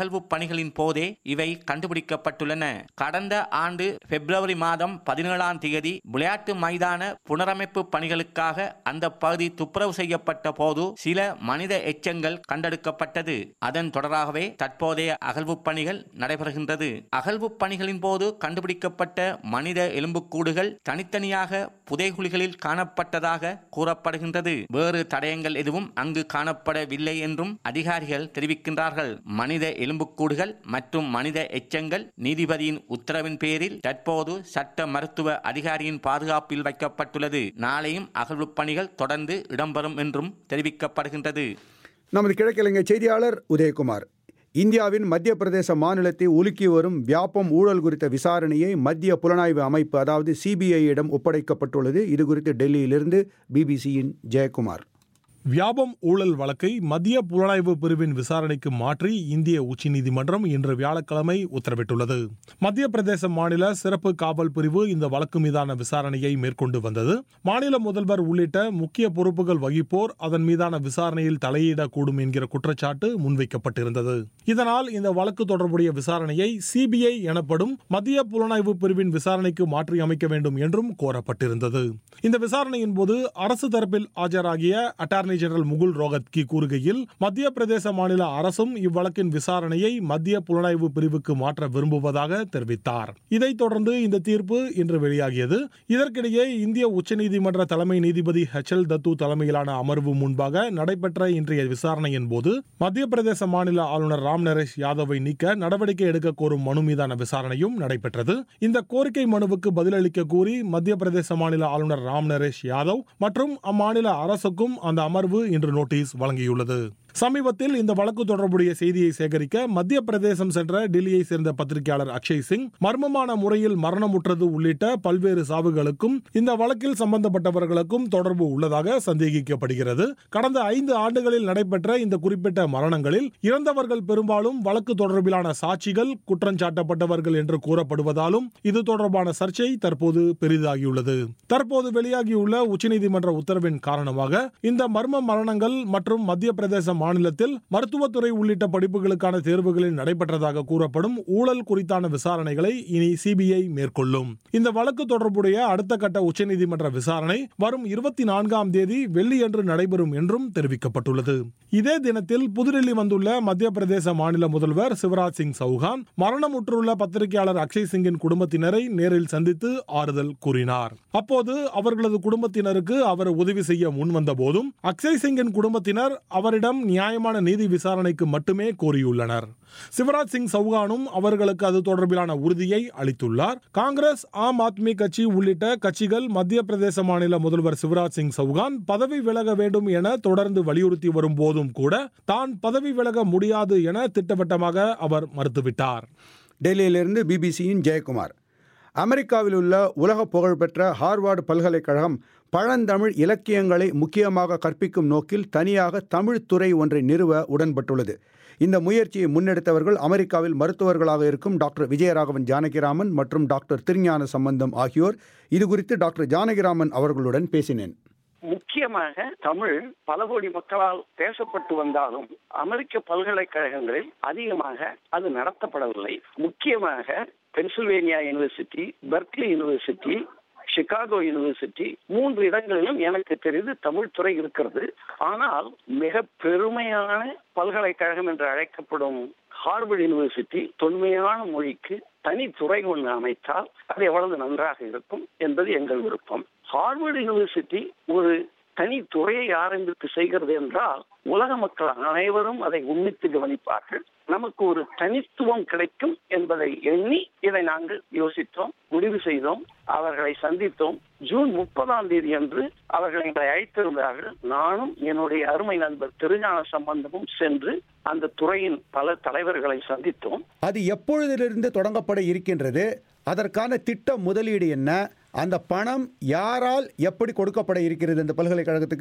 அகழ்வு பணிகளின் போதே இவை கண்டுபிடிக்கப்பட்டுள்ளன கடந்த ஆண்டு பிப்ரவரி மாதம் பதினேழாம் தேதி விளையாட்டு மைதான புனரமைப்பு பணிகளுக்காக அந்த பகுதி துப்புரவு செய்யப்பட்ட போது சில மனித எச்சங்கள் கண்டெடுக்கப்பட்டது அதன் தொடராகவே தற்போதைய அகழ்வு பணிகள் நடைபெறுகின்றது அகழ்வு பணிகளின் போது கண்டுபிடிக்கப்பட்ட மனித எலும்புக்கூடுகள் தனித்தனியாக புதைகுழிகளில் காணப்பட்டதாக கூறப்படுகின்றது வேறு தடயங்கள் எதுவும் அங்கு காணப்படவில்லை என்றும் அதிகாரிகள் தெரிவிக்கின்றார்கள் மனித எலும்புக்கூடுகள் மற்றும் மனித எச்சங்கள் நீதிபதியின் உத்தரவின் பேரில் தற்போது சட்ட மருத்துவ அதிகாரியின் பாதுகாப்பில் வைக்கப்பட்டுள்ளது நாளையும் அகழ்வு பணிகள் தொடர்ந்து இடம்பெறும் என்றும் தெரிவிக்கப்படுகின்றது நமது கிழக்கிழங்கை செய்தியாளர் உதயகுமார் இந்தியாவின் மத்திய பிரதேச மாநிலத்தை உலுக்கி வரும் வியாபம் ஊழல் குறித்த விசாரணையை மத்திய புலனாய்வு அமைப்பு அதாவது சிபிஐயிடம் ஒப்படைக்கப்பட்டுள்ளது இது குறித்து டெல்லியிலிருந்து பிபிசியின் ஜெயக்குமார் வியாபம் ஊழல் வழக்கை மத்திய புலனாய்வு பிரிவின் விசாரணைக்கு மாற்றி இந்திய உச்சநீதிமன்றம் இன்று வியாழக்கிழமை உத்தரவிட்டுள்ளது மத்திய பிரதேச மாநில சிறப்பு காவல் பிரிவு இந்த வழக்கு மீதான விசாரணையை மேற்கொண்டு வந்தது மாநில முதல்வர் உள்ளிட்ட முக்கிய பொறுப்புகள் வகிப்போர் அதன் மீதான விசாரணையில் தலையிடக்கூடும் என்கிற குற்றச்சாட்டு முன்வைக்கப்பட்டிருந்தது இதனால் இந்த வழக்கு தொடர்புடைய விசாரணையை சிபிஐ எனப்படும் மத்திய புலனாய்வு பிரிவின் விசாரணைக்கு மாற்றி அமைக்க வேண்டும் என்றும் கோரப்பட்டிருந்தது இந்த விசாரணையின் போது அரசு தரப்பில் ஆஜராகிய அட்டார்னி ஜெனரல் முகுல் ரோகத்கி கூறுகையில் மத்திய பிரதேச மாநில அரசும் இவ்வழக்கின் விசாரணையை மத்திய புலனாய்வு பிரிவுக்கு மாற்ற விரும்புவதாக தெரிவித்தார் இதைத் தொடர்ந்து இந்த தீர்ப்பு இன்று வெளியாகியது இதற்கிடையே இந்திய உச்சநீதிமன்ற தலைமை நீதிபதி ஹெச் எல் தத்து தலைமையிலான அமர்வு முன்பாக நடைபெற்ற இன்றைய விசாரணையின் போது மத்திய பிரதேச மாநில ஆளுநர் ராம் நரேஷ் யாதவை நீக்க நடவடிக்கை எடுக்க கோரும் மனு மீதான விசாரணையும் நடைபெற்றது இந்த கோரிக்கை மனுவுக்கு பதிலளிக்க கூறி மத்திய பிரதேச மாநில ஆளுநர் ராம் நரேஷ் யாதவ் மற்றும் அம்மாநில அரசுக்கும் அந்த அமர்வு இன்று நோட்டீஸ் வழங்கியுள்ளது சமீபத்தில் இந்த வழக்கு தொடர்புடைய செய்தியை சேகரிக்க மத்திய பிரதேசம் சென்ற டெல்லியை சேர்ந்த பத்திரிகையாளர் அக்ஷய் சிங் மர்மமான முறையில் மரணமுற்றது உள்ளிட்ட பல்வேறு சாவுகளுக்கும் இந்த வழக்கில் சம்பந்தப்பட்டவர்களுக்கும் தொடர்பு உள்ளதாக சந்தேகிக்கப்படுகிறது கடந்த ஐந்து ஆண்டுகளில் நடைபெற்ற இந்த குறிப்பிட்ட மரணங்களில் இறந்தவர்கள் பெரும்பாலும் வழக்கு தொடர்பிலான சாட்சிகள் குற்றஞ்சாட்டப்பட்டவர்கள் என்று கூறப்படுவதாலும் இது தொடர்பான சர்ச்சை தற்போது பெரிதாகியுள்ளது தற்போது வெளியாகியுள்ள உச்சநீதிமன்ற உத்தரவின் காரணமாக இந்த மர்ம மரணங்கள் மற்றும் மத்திய பிரதேச மாநிலத்தில் மருத்துவத்துறை உள்ளிட்ட படிப்புகளுக்கான தேர்வுகளில் நடைபெற்றதாக கூறப்படும் ஊழல் குறித்தான விசாரணைகளை இனி சிபிஐ மேற்கொள்ளும் இந்த வழக்கு தொடர்புடைய அடுத்த கட்ட உச்சநீதிமன்ற விசாரணை வரும் இருபத்தி நான்காம் தேதி வெள்ளியன்று நடைபெறும் என்றும் தெரிவிக்கப்பட்டுள்ளது இதே தினத்தில் புதுடெல்லி வந்துள்ள மத்திய பிரதேச மாநில முதல்வர் சிவராஜ் சிங் சௌஹான் மரணமுற்றுள்ள பத்திரிகையாளர் அக்ஷய் சிங்கின் குடும்பத்தினரை நேரில் சந்தித்து ஆறுதல் கூறினார் அப்போது அவர்களது குடும்பத்தினருக்கு அவர் உதவி செய்ய முன்வந்த போதும் அக்ஷய் சிங்கின் குடும்பத்தினர் அவரிடம் நியாயமான நீதி விசாரணைக்கு மட்டுமே கோரியுள்ளனர் சிவராஜ் சிங் சௌகானும் அவர்களுக்கு அது தொடர்பிலான உறுதியை அளித்துள்ளார் காங்கிரஸ் ஆம் ஆத்மி கட்சி உள்ளிட்ட கட்சிகள் மத்திய பிரதேச மாநில முதல்வர் சிவராஜ் சிங் சௌகான் பதவி விலக வேண்டும் என தொடர்ந்து வலியுறுத்தி வரும் போதும் கூட தான் பதவி விலக முடியாது என திட்டவட்டமாக அவர் மறுத்துவிட்டார் டெல்லியிலிருந்து பிபிசியின் ஜெயக்குமார் அமெரிக்காவில் உள்ள உலக புகழ்பெற்ற ஹார்வார்டு பல்கலைக்கழகம் பழந்தமிழ் இலக்கியங்களை முக்கியமாக கற்பிக்கும் நோக்கில் தனியாக தமிழ் துறை ஒன்றை நிறுவ உடன்பட்டுள்ளது இந்த முயற்சியை முன்னெடுத்தவர்கள் அமெரிக்காவில் மருத்துவர்களாக இருக்கும் டாக்டர் விஜயராகவன் ஜானகிராமன் மற்றும் டாக்டர் திருஞான சம்பந்தம் ஆகியோர் இது குறித்து டாக்டர் ஜானகிராமன் அவர்களுடன் பேசினேன் முக்கியமாக தமிழ் பல கோடி மக்களால் பேசப்பட்டு வந்தாலும் அமெரிக்க பல்கலைக்கழகங்களில் அதிகமாக அது நடத்தப்படவில்லை முக்கியமாக Pennsylvania university Berkeley university Chicago university மூன்று இடங்களிலும் எனக்கு தெரிந்து தமிழ் துறை இருக்கிறது ஆனால் மிக பெருமையான பல்கலைக்கழகம் என்று அழைக்கப்படும் ஹார்வர்ட் யூனிவர்சிட்டி தொன்மையான மொழிக்கு தனி துறை ஒன்று அமைத்தால் அது எவ்வளவு நன்றாக இருக்கும் என்பது எங்கள் விருப்பம் ஹார்வர்ட் யூனிவர்சிட்டி ஒரு தனி துறையை ஆரம்பித்து செய்கிறது என்றால் உலக மக்கள் அனைவரும் அதை உன்னித்து கவனிப்பார்கள் நமக்கு ஒரு தனித்துவம் கிடைக்கும் என்பதை எண்ணி இதை நாங்கள் யோசித்தோம் முடிவு செய்தோம் அவர்களை சந்தித்தோம் ஜூன் முப்பதாம் தேதி அன்று அவர்கள் எங்களை அழைத்திருந்தார்கள் நானும் என்னுடைய அருமை நண்பர் திருஞான சம்பந்தமும் சென்று அந்த துறையின் பல தலைவர்களை சந்தித்தோம் அது எப்பொழுதிலிருந்து தொடங்கப்பட இருக்கின்றது அதற்கான திட்ட முதலீடு என்ன அந்த பணம் யாரால் எப்படி கொடுக்கப்பட இருக்கிறது இந்த பல்கலைக்கழகத்துக்கு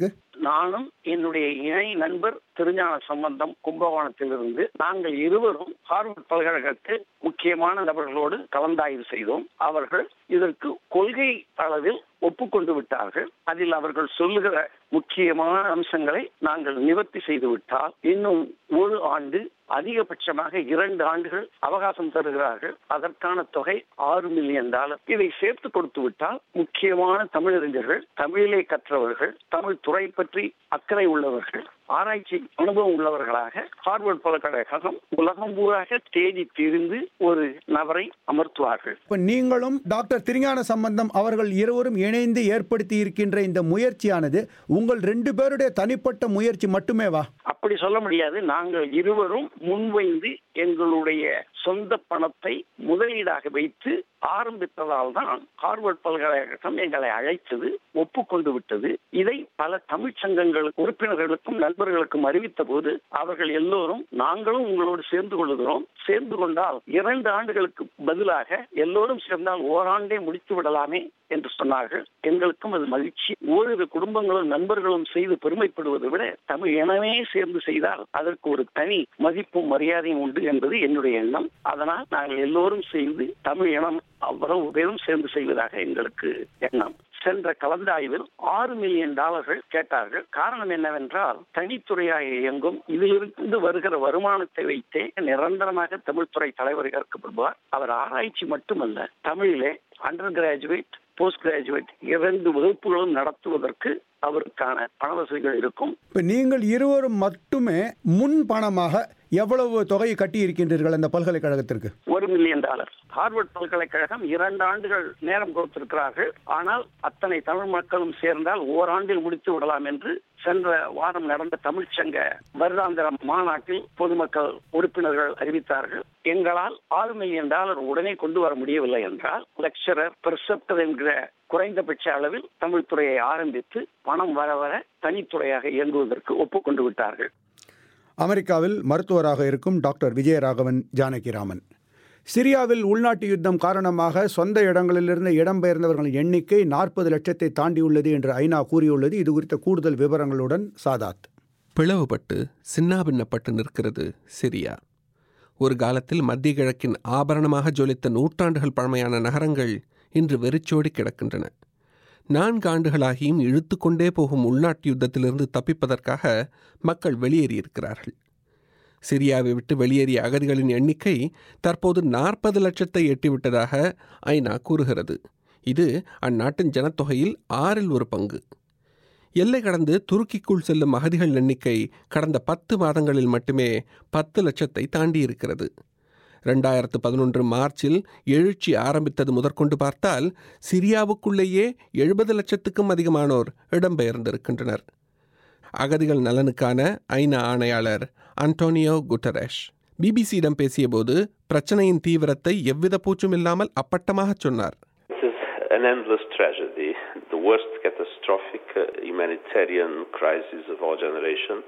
நானும் என்னுடைய இணை நண்பர் திருஞான சம்பந்தம் கும்பகோணத்திலிருந்து நாங்கள் இருவரும் ஹார்வர்ட் பல்கழகத்தில் முக்கியமான நபர்களோடு கலந்தாய்வு செய்தோம் அவர்கள் இதற்கு கொள்கை அளவில் ஒப்புக்கொண்டு விட்டார்கள் அதில் அவர்கள் சொல்லுகிற முக்கியமான அம்சங்களை நாங்கள் நிவர்த்தி செய்து விட்டால் இன்னும் ஒரு ஆண்டு அதிகபட்சமாக இரண்டு ஆண்டுகள் அவகாசம் தருகிறார்கள் அதற்கான தொகை ஆறு மில்லியன் டாலர் இதை சேர்த்து கொடுத்து விட்டால் முக்கியமான தமிழறிஞர்கள் தமிழிலே கற்றவர்கள் தமிழ் துறை பற்றி அக்கறை உள்ளவர்கள் ஆராய்ச்சி அனுபவம் உள்ளவர்களாக ஹார்வர்ட் பல்கலைக்கழகம் உலகம் பூராக தேடி திரிந்து ஒரு நபரை அமர்த்துவார்கள் இப்ப நீங்களும் டாக்டர் திருஞான சம்பந்தம் அவர்கள் இருவரும் இணைந்து ஏற்படுத்தி இருக்கின்ற இந்த முயற்சியானது உங்கள் ரெண்டு பேருடைய தனிப்பட்ட முயற்சி மட்டுமே வா அப்படி சொல்ல முடியாது நாங்கள் இருவரும் முன்வைந்து எங்களுடைய சொந்த பணத்தை முதலீடாக வைத்து ஆரம்பித்ததால் தான் ஹார்வர்ட் பல்கலைக்கழகம் எங்களை அழைத்தது ஒப்புக்கொண்டு விட்டது இதை பல தமிழ்ச் சங்கங்கள் உறுப்பினர்களுக்கும் நண்பர்களுக்கும் அறிவித்த போது அவர்கள் எல்லோரும் நாங்களும் உங்களோடு சேர்ந்து கொள்கிறோம் சேர்ந்து கொண்டால் இரண்டு ஆண்டுகளுக்கு பதிலாக எல்லோரும் சேர்ந்தால் ஓராண்டே முடித்து விடலாமே என்று சொன்னார்கள் எங்களுக்கும் அது மகிழ்ச்சி ஓரிரு குடும்பங்களும் நண்பர்களும் செய்து பெருமைப்படுவதை விட தமிழ் இனமே சேர்ந்து செய்தால் அதற்கு ஒரு தனி மதிப்பும் மரியாதையும் உண்டு என்பது என்னுடைய எண்ணம் அதனால் நாங்கள் எல்லோரும் செய்து தமிழ் இனம் அவ்வளவு பேரும் சேர்ந்து செய்வதாக எங்களுக்கு எண்ணம் சென்ற கலந்தாய்வில் ஆறு மில்லியன் டாலர்கள் கேட்டார்கள் காரணம் என்னவென்றால் தனித்துறையாக இயங்கும் இதிலிருந்து வருகிற வருமானத்தை வைத்தே நிரந்தரமாக தமிழ்துறை தலைவர் ஏற்கப்படுவார் அவர் ஆராய்ச்சி மட்டுமல்ல தமிழிலே அண்டர் கிராஜுவேட் போஸ்ட் கிராஜுவேட் இரண்டு வகுப்புகளும் நடத்துவதற்கு அவருக்கான பண வசதிகள் இருக்கும் இப்ப நீங்கள் இருவரும் மட்டுமே முன் பணமாக எவ்வளவு தொகையை கட்டி இருக்கின்றீர்கள் அந்த பல்கலைக்கழகத்திற்கு ஒரு மில்லியன் டாலர் ஹார்வர்ட் பல்கலைக்கழகம் இரண்டு ஆண்டுகள் நேரம் கொடுத்திருக்கிறார்கள் ஆனால் அத்தனை தமிழ் மக்களும் சேர்ந்தால் ஓராண்டில் முடித்து விடலாம் என்று சென்ற வாரம் நடந்த தமிழ்ச்சங்க வருடாந்திர மாநாட்டில் பொதுமக்கள் உறுப்பினர்கள் அறிவித்தார்கள் எங்களால் ஆறு மில்லியன் டாலர் உடனே கொண்டு வர முடியவில்லை என்றால் லெக்சரர் பெர்செப்டர் என்கிற குறைந்தபட்ச அளவில் தமிழ் துறையை ஆரம்பித்து பணம் வர வர தனித்துறையாக இயங்குவதற்கு ஒப்புக்கொண்டு விட்டார்கள் அமெரிக்காவில் மருத்துவராக இருக்கும் டாக்டர் விஜயராகவன் ஜானகிராமன் சிரியாவில் உள்நாட்டு யுத்தம் காரணமாக சொந்த இடங்களிலிருந்து இடம்பெயர்ந்தவர்களின் எண்ணிக்கை நாற்பது லட்சத்தை தாண்டியுள்ளது என்று ஐநா கூறியுள்ளது இது குறித்த கூடுதல் விவரங்களுடன் சாதாத் பிளவுபட்டு சின்னாபின்னப்பட்டு நிற்கிறது சிரியா ஒரு காலத்தில் மத்திய கிழக்கின் ஆபரணமாக ஜொலித்த நூற்றாண்டுகள் பழமையான நகரங்கள் இன்று வெறிச்சோடி கிடக்கின்றன நான்கு ஆண்டுகளாகியும் இழுத்து கொண்டே போகும் உள்நாட்டு யுத்தத்திலிருந்து தப்பிப்பதற்காக மக்கள் வெளியேறியிருக்கிறார்கள் சிரியாவை விட்டு வெளியேறிய அகதிகளின் எண்ணிக்கை தற்போது நாற்பது லட்சத்தை எட்டிவிட்டதாக ஐநா கூறுகிறது இது அந்நாட்டின் ஜனத்தொகையில் ஆறில் ஒரு பங்கு எல்லை கடந்து துருக்கிக்குள் செல்லும் அகதிகள் எண்ணிக்கை கடந்த பத்து மாதங்களில் மட்டுமே பத்து லட்சத்தை தாண்டியிருக்கிறது ரெண்டாயிரத்து பதினொன்று மார்ச்சில் எழுச்சி ஆரம்பித்தது முதற்கொண்டு பார்த்தால் சிரியாவுக்குள்ளேயே எழுபது லட்சத்துக்கும் அதிகமானோர் இடம்பெயர்ந்திருக்கின்றனர் அகதிகள் நலனுக்கான ஐநா ஆணையாளர் அன்டோனியோ குட்டரேஷ் பிபிசியிடம் பேசியபோது பிரச்சனையின் தீவிரத்தை எவ்வித பூச்சும் இல்லாமல் அப்பட்டமாக சொன்னார் an endless tragedy, the worst catastrophic uh, humanitarian crisis of our generation,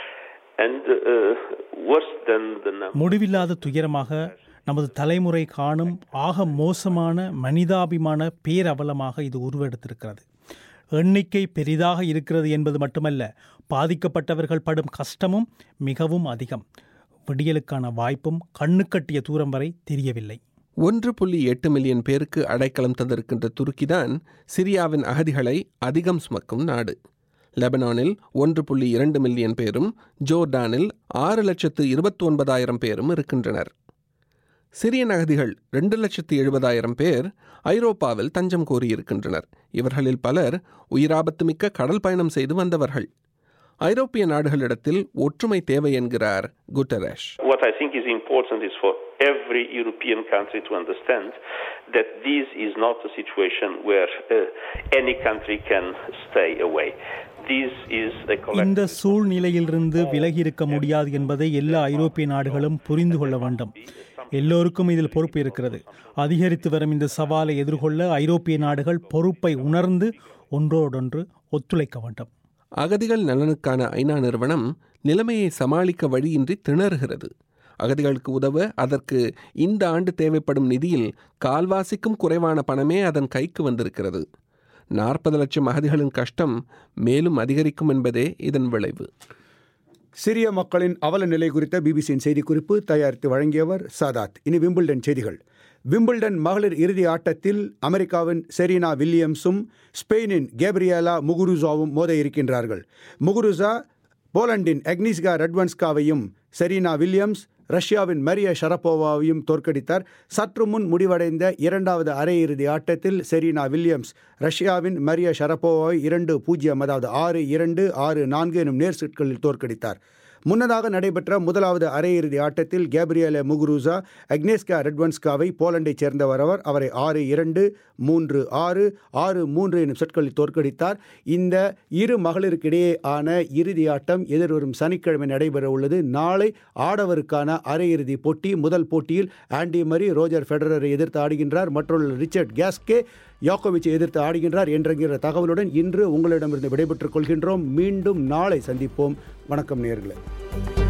and uh, worse than the number. முடிவில்லாத துயரமாக நமது தலைமுறை காணும் ஆக மோசமான மனிதாபிமான பேரவலமாக இது உருவெடுத்திருக்கிறது எண்ணிக்கை பெரிதாக இருக்கிறது என்பது மட்டுமல்ல பாதிக்கப்பட்டவர்கள் படும் கஷ்டமும் மிகவும் அதிகம் விடியலுக்கான வாய்ப்பும் கண்ணுக்கட்டிய தூரம் வரை தெரியவில்லை ஒன்று புள்ளி எட்டு மில்லியன் பேருக்கு அடைக்கலம் தந்திருக்கின்ற துருக்கிதான் சிரியாவின் அகதிகளை அதிகம் சுமக்கும் நாடு லெபனானில் ஒன்று புள்ளி இரண்டு மில்லியன் பேரும் ஜோர்டானில் ஆறு லட்சத்து இருபத்தி ஒன்பதாயிரம் பேரும் இருக்கின்றனர் சிரியன் அகதிகள் ரெண்டு லட்சத்து எழுபதாயிரம் பேர் ஐரோப்பாவில் தஞ்சம் கோரியிருக்கின்றனர் இவர்களில் பலர் உயிராபத்துமிக்க கடல் பயணம் செய்து வந்தவர்கள் ஐரோப்பிய நாடுகளிடத்தில் ஒற்றுமை தேவை என்கிறார் குட்டரேஷ் What I think is important is for every European country to understand that this is not a situation where uh, any country can stay away. This is a collective. இந்த சூழ்நிலையிலிருந்து விலகி இருக்க முடியாது என்பதை எல்லா ஐரோப்பிய நாடுகளும் புரிந்து கொள்ள வேண்டும் எல்லோருக்கும் இதில் பொறுப்பு இருக்கிறது அதிகரித்து வரும் இந்த சவாலை எதிர்கொள்ள ஐரோப்பிய நாடுகள் பொறுப்பை உணர்ந்து ஒன்றோடொன்று ஒத்துழைக்க வேண்டும் அகதிகள் நலனுக்கான ஐநா நிறுவனம் நிலைமையை சமாளிக்க வழியின்றி திணறுகிறது அகதிகளுக்கு உதவ அதற்கு இந்த ஆண்டு தேவைப்படும் நிதியில் கால்வாசிக்கும் குறைவான பணமே அதன் கைக்கு வந்திருக்கிறது நாற்பது லட்சம் அகதிகளின் கஷ்டம் மேலும் அதிகரிக்கும் என்பதே இதன் விளைவு சிரிய மக்களின் அவல நிலை குறித்த பிபிசியின் செய்திக்குறிப்பு தயாரித்து வழங்கியவர் சாதாத் இனி விம்பிள்டன் செய்திகள் விம்பிள்டன் மகளிர் இறுதி ஆட்டத்தில் அமெரிக்காவின் செரீனா வில்லியம்ஸும் ஸ்பெயினின் கேப்ரியலா முகுருசாவும் மோத இருக்கின்றார்கள் முகுருசா போலண்டின் அக்னிஸ்கா ரெட்வன்ஸ்காவையும் செரீனா வில்லியம்ஸ் ரஷ்யாவின் மரிய ஷரப்போவாவையும் தோற்கடித்தார் சற்று முன் முடிவடைந்த இரண்டாவது அரையிறுதி ஆட்டத்தில் செரீனா வில்லியம்ஸ் ரஷ்யாவின் மரிய ஷரப்போவாவை இரண்டு பூஜ்ஜியம் அதாவது ஆறு இரண்டு ஆறு நான்கு எனும் நேர் செட்களில் தோற்கடித்தார் முன்னதாக நடைபெற்ற முதலாவது அரையிறுதி ஆட்டத்தில் கேப்ரியலே முகுரூசா அக்னேஸ்கா ரெட்வன்ஸ்காவை போலண்டைச் சேர்ந்தவர் அவர் அவரை ஆறு இரண்டு மூன்று ஆறு ஆறு மூன்று எனும் செட்களில் தோற்கடித்தார் இந்த இரு மகளிருக்கிடையே ஆன இறுதி ஆட்டம் எதிர்வரும் சனிக்கிழமை நடைபெற உள்ளது நாளை ஆடவருக்கான அரையிறுதி போட்டி முதல் போட்டியில் ஆண்டி மரி ரோஜர் ஃபெடரரை எதிர்த்து ஆடுகின்றார் மற்றொரு ரிச்சர்ட் கேஸ்கே யாக்கோவிச்சை எதிர்த்து ஆடுகின்றார் என்கிற தகவலுடன் இன்று உங்களிடமிருந்து விடைபெற்றுக் கொள்கின்றோம் மீண்டும் நாளை சந்திப்போம் வணக்கம் நேர்களே